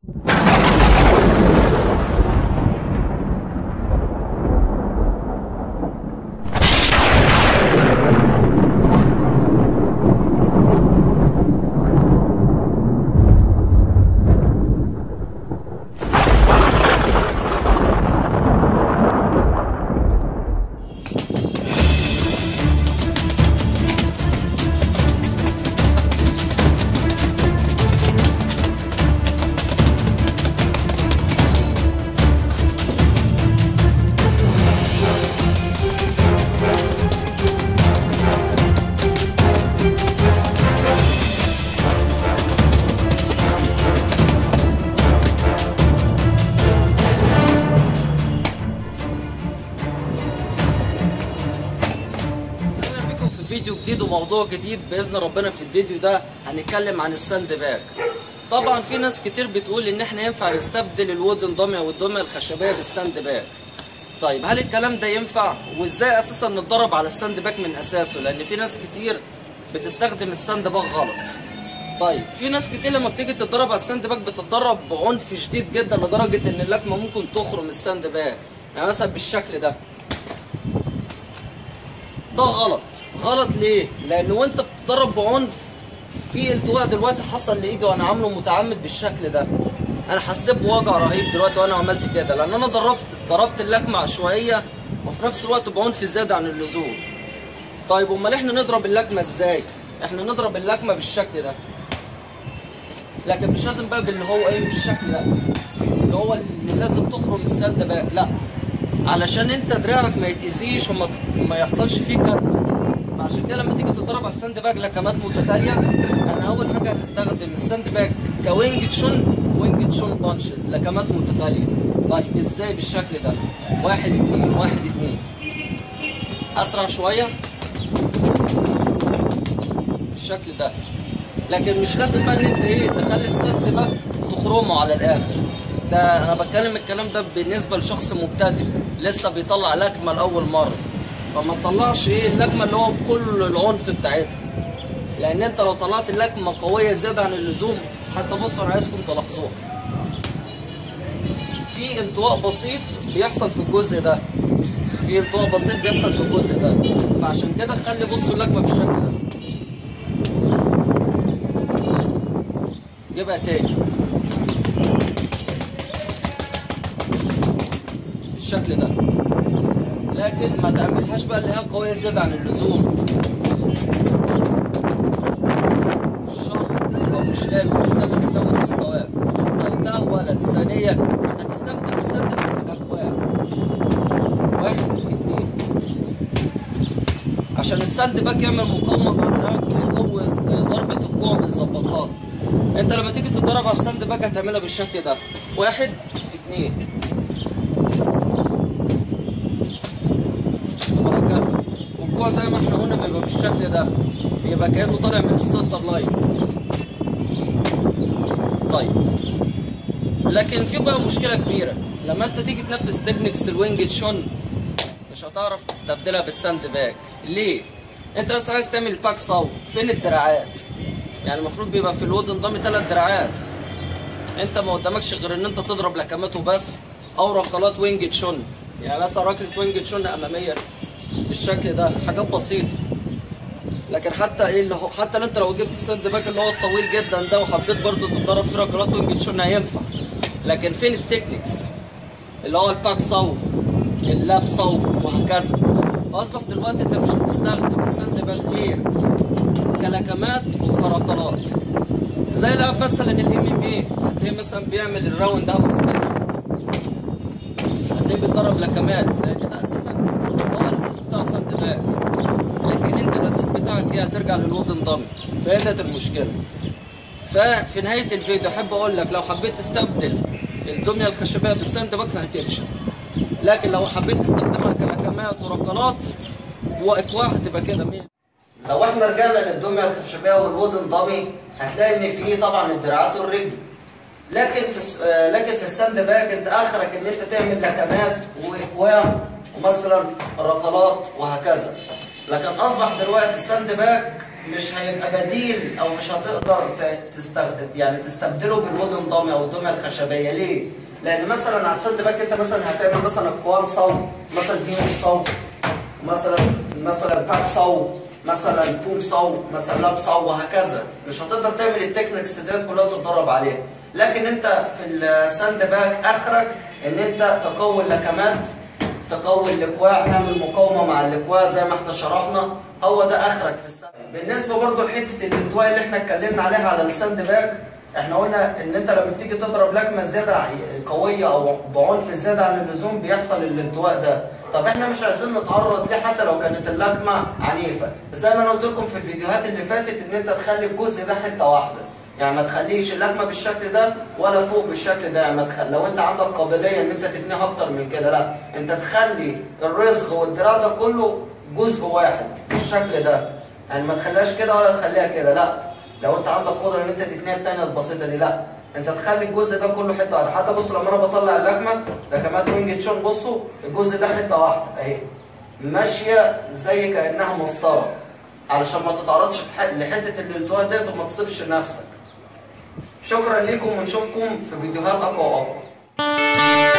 اهلا بكم في فيديو جديد وموضوع جديد باذن ربنا في الفيديو ده هنتكلم عن الساند باج طبعا في ناس كتير بتقول ان احنا ينفع نستبدل الودن ضمي او الدميه الخشبيه بالساند باج طيب هل الكلام ده ينفع وازاي اساسا نتدرب على الساند باج من اساسه لان في ناس كتير بتستخدم الساند باج غلط طيب في ناس كتير لما بتيجي تتدرب على الساند باج بتتدرب بعنف شديد جدا لدرجه ان اللكمه ممكن تخرم الساند باج يعني مثلا بالشكل ده ده غلط غلط ليه لان وانت بتتدرب بعنف في التواء دلوقتي حصل لايدي وانا عامله متعمد بالشكل ده انا حسيت بوجع رهيب دلوقتي وانا عملت كده لان انا ضربت ضربت اللكمه عشوائيه وفي نفس الوقت بعنف زياده عن اللزوم طيب امال احنا نضرب اللكمه ازاي احنا نضرب اللكمه بالشكل ده لكن مش لازم بقى باللي هو ايه بالشكل ده اللي هو اللي لازم تخرم السد بقى لا علشان انت دراعك ما يتاذيش وما ت- ما يحصلش فيه كدمه عشان كده لما تيجي تتدرب على الساند باج لكمات متتاليه انا اول حاجه هنستخدم الساند باج كوينج تشون وينج تشون بانشز لكمات متتاليه طيب ازاي بالشكل ده واحد اتنين واحد اتنين اسرع شويه بالشكل ده لكن مش لازم بقى ان انت ايه تخلي السد بقى تخرمه على الاخر ده انا بتكلم الكلام ده بالنسبه لشخص مبتدئ لسه بيطلع لكمه لاول مره فما تطلعش ايه اللكمه اللي هو بكل العنف بتاعتها لان انت لو طلعت اللكمه قويه زياده عن اللزوم حتى بصوا انا عايزكم تلاحظوها في التواء بسيط بيحصل في الجزء ده في التواء بسيط بيحصل في الجزء ده فعشان كده خلي بصوا اللكمه بالشكل ده يبقى تاني بالشكل ده لكن ما تعملهاش بقى اللي هي قويه زياده عن اللزوم مش شرط يبقى مش لازم مش ده اللي هيزود مستواك طيب ده اولا ثانيا هتستخدم السد في الاكواع واحد اثنين عشان السد باك يعمل مقاومه مع دراعك ويقوي ضربه الكوع بيظبطها لك. انت لما تيجي تتدرب على الساند باك هتعملها بالشكل ده واحد اثنين وهكذا والكوع زي ما احنا قلنا بيبقى بالشكل ده بيبقى كانه طالع من السنتر لاين طيب لكن في بقى مشكله كبيره لما انت تيجي تنفذ تكنيكس الوينج تشون مش هتعرف تستبدلها بالساند باك ليه انت بس عايز تعمل باك صو فين الدراعات يعني المفروض بيبقى في الودن ضامي ثلاث دراعات انت ما قدامكش غير ان انت تضرب لكمات وبس او ركلات وينج تشون يعني مثلا ركله وينج تشون اماميه بالشكل ده حاجات بسيطه لكن حتى ايه اللي هو حتى لو انت لو جبت الساند باك اللي هو الطويل جدا ده وحبيت برضه تتدرب فيه ركلات وينج تشون هينفع لكن فين التكنيكس اللي هو الباك صو اللاب صو وهكذا فاصبح دلوقتي انت مش هتستخدم الساند باك غير كلكمات وكركلات زي لعب مثلا الام ام اي هتلاقيه مثلا بيعمل الراوند اوت هتلاقيه بيتدرب لكمات لان ده اساسا هو الاساس بتاع ساند باك لكن انت الاساس بتاعك ايه هترجع للودن ضمي فهي ديت المشكله ففي نهايه الفيديو احب اقول لك لو حبيت تستبدل الدميه الخشبيه بالساند باك فهتفشل لكن لو حبيت تستخدمها كلكمات وركلات واكواع هتبقى كده مية لو احنا رجعنا للدميه الخشبيه والودن ضمي هتلاقي ان في طبعا الدراعات والرجل لكن في الس- آه، لكن في الساند باك انت اخرك ان انت تعمل لكمات واكواع ومثلا ركلات وهكذا لكن اصبح دلوقتي الساند باك مش هيبقى بديل او مش هتقدر ت- تستخدم يعني تستبدله بالودن ضامي او الدميه الخشبيه ليه؟ لان مثلا على الساند باك انت مثلا هتعمل مثلا الكوان صو مثلا بيوم صو مثلا مثلا باك صو مثلا بوم صو مثلا لاب صو وهكذا مش هتقدر تعمل التكنيكس ديت كلها تتدرب عليها لكن انت في الساند باك اخرك ان انت تقوي اللكمات تقوي الاكواع تعمل مقاومه مع الاكواع زي ما احنا شرحنا هو ده اخرك في الساند بالنسبه برضو لحته الالتواء اللي احنا اتكلمنا عليها على الساند باك احنا قلنا ان انت لما بتيجي تضرب لكمه زياده قويه او بعنف زياده عن اللزوم بيحصل الالتواء ده طب احنا مش عايزين نتعرض ليه حتى لو كانت اللكمه عنيفه زي ما انا قلت لكم في الفيديوهات اللي فاتت ان انت تخلي الجزء ده حته واحده يعني ما تخليش اللكمه بالشكل ده ولا فوق بالشكل ده يعني ما تخلي لو انت عندك قابليه ان انت تتنيها اكتر من كده لا انت تخلي الرزق والدراع ده كله جزء واحد بالشكل ده يعني ما تخليهاش كده ولا تخليها كده لا لو انت عندك قدره ان انت تتنيها التانيه البسيطه دي لا انت تخلي الجزء ده كله حته واحده حتى بصوا لما انا بطلع اللكمه ده كمان وينج تشون بصوا الجزء ده حته واحده اهي ماشيه زي كانها مسطره علشان ما تتعرضش لح- لحته الالتواء ديت وما تصيبش نفسك شكرا لكم ونشوفكم في فيديوهات اقوى واقوى